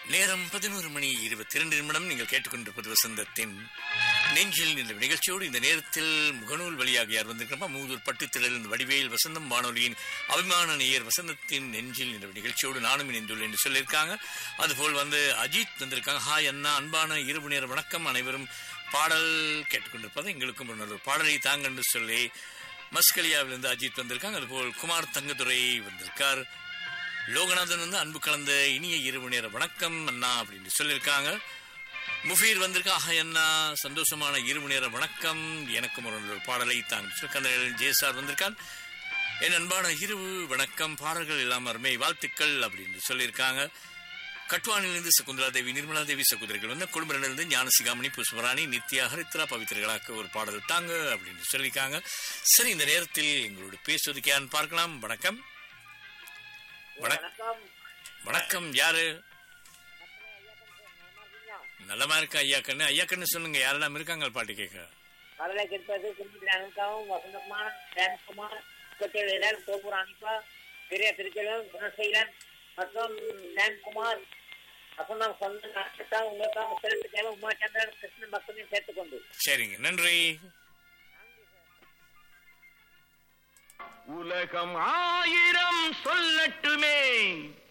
நேரம் பதினோரு மணி இருபத்தி இரண்டு நிமிடம் நீங்கள் கேட்டுக்கொண்டிருப்பது வசந்தத்தின் நெஞ்சில் என்ற நிகழ்ச்சியோடு இந்த நேரத்தில் முகநூல் வழியாக யார் வந்திருக்கிறப்பா மூதூர் பட்டுத்திடல் இந்த வடிவேல் வசந்தம் வானொலியின் அபிமான நேயர் வசந்தத்தின் நெஞ்சில் என்ற நிகழ்ச்சியோடு நானும் இணைந்துள்ளேன் என்று சொல்லியிருக்காங்க அதுபோல் வந்து அஜித் வந்திருக்காங்க ஹாய் அண்ணா அன்பான இரவு நேர வணக்கம் அனைவரும் பாடல் கேட்டுக்கொண்டிருப்பது எங்களுக்கும் ஒரு பாடலை தாங்க என்று சொல்லி மஸ்கலியாவிலிருந்து அஜித் வந்திருக்காங்க அதுபோல் குமார் தங்கதுரை வந்திருக்கார் லோகநாதன் வந்து அன்பு கலந்த இனிய இரவு நேர வணக்கம் அண்ணா அப்படின்னு சொல்லியிருக்காங்க முஃபீர் வந்திருக்கா ஆஹா அண்ணா சந்தோஷமான இரவு நேர வணக்கம் எனக்கும் ஒரு ஒரு பாடலை தாங்க கந்தன் ஜெயசார் வந்திருக்கான் என் அன்பான இரவு வணக்கம் பாடல்கள் எல்லாம் அருமை வாழ்த்துக்கள் அப்படின்னு சொல்லியிருக்காங்க கட்வானிலிருந்து சகுந்தலா தேவி நிர்மலா தேவி சகோதரிகள் வந்து குடும்பத்திலிருந்து ஞானசிகாமணி புஷ்பராணி நித்யா ஹரித்ரா பவித்திரர்களாக்க ஒரு பாடல் தாங்க அப்படின்னு சொல்லியிருக்காங்க சரி இந்த நேரத்தில் எங்களோட பேசுவதுக்கு யாருன்னு பார்க்கலாம் வணக்கம் வணக்கம் வணக்கம் யாரு நலமா இருக்கா ஐயா கண்ணு ஐயா கண்ணு சொல்லுங்க யாரெல்லாம் இருக்காங்க பாட்டு கேட்க கடலை கெடுப்பது குடும்பத்தில் அனுக்காவும் வசந்தகுமார் ஜெயக்குமார் கொட்டேடன் தோப்பூர் அனிப்பா பெரிய திருச்செல்வன் குணசீலன் மற்றும் ஜெயக்குமார் வசந்தம் சொந்த நட்சத்திரம் உங்களுக்காக சிறப்பு தேவை உமாச்சந்திரன் கிருஷ்ணன் பக்தனையும் சேர்த்துக்கொண்டு சரிங்க நன்றி உலகம் ஆயிரம் சொல்லட்டுமே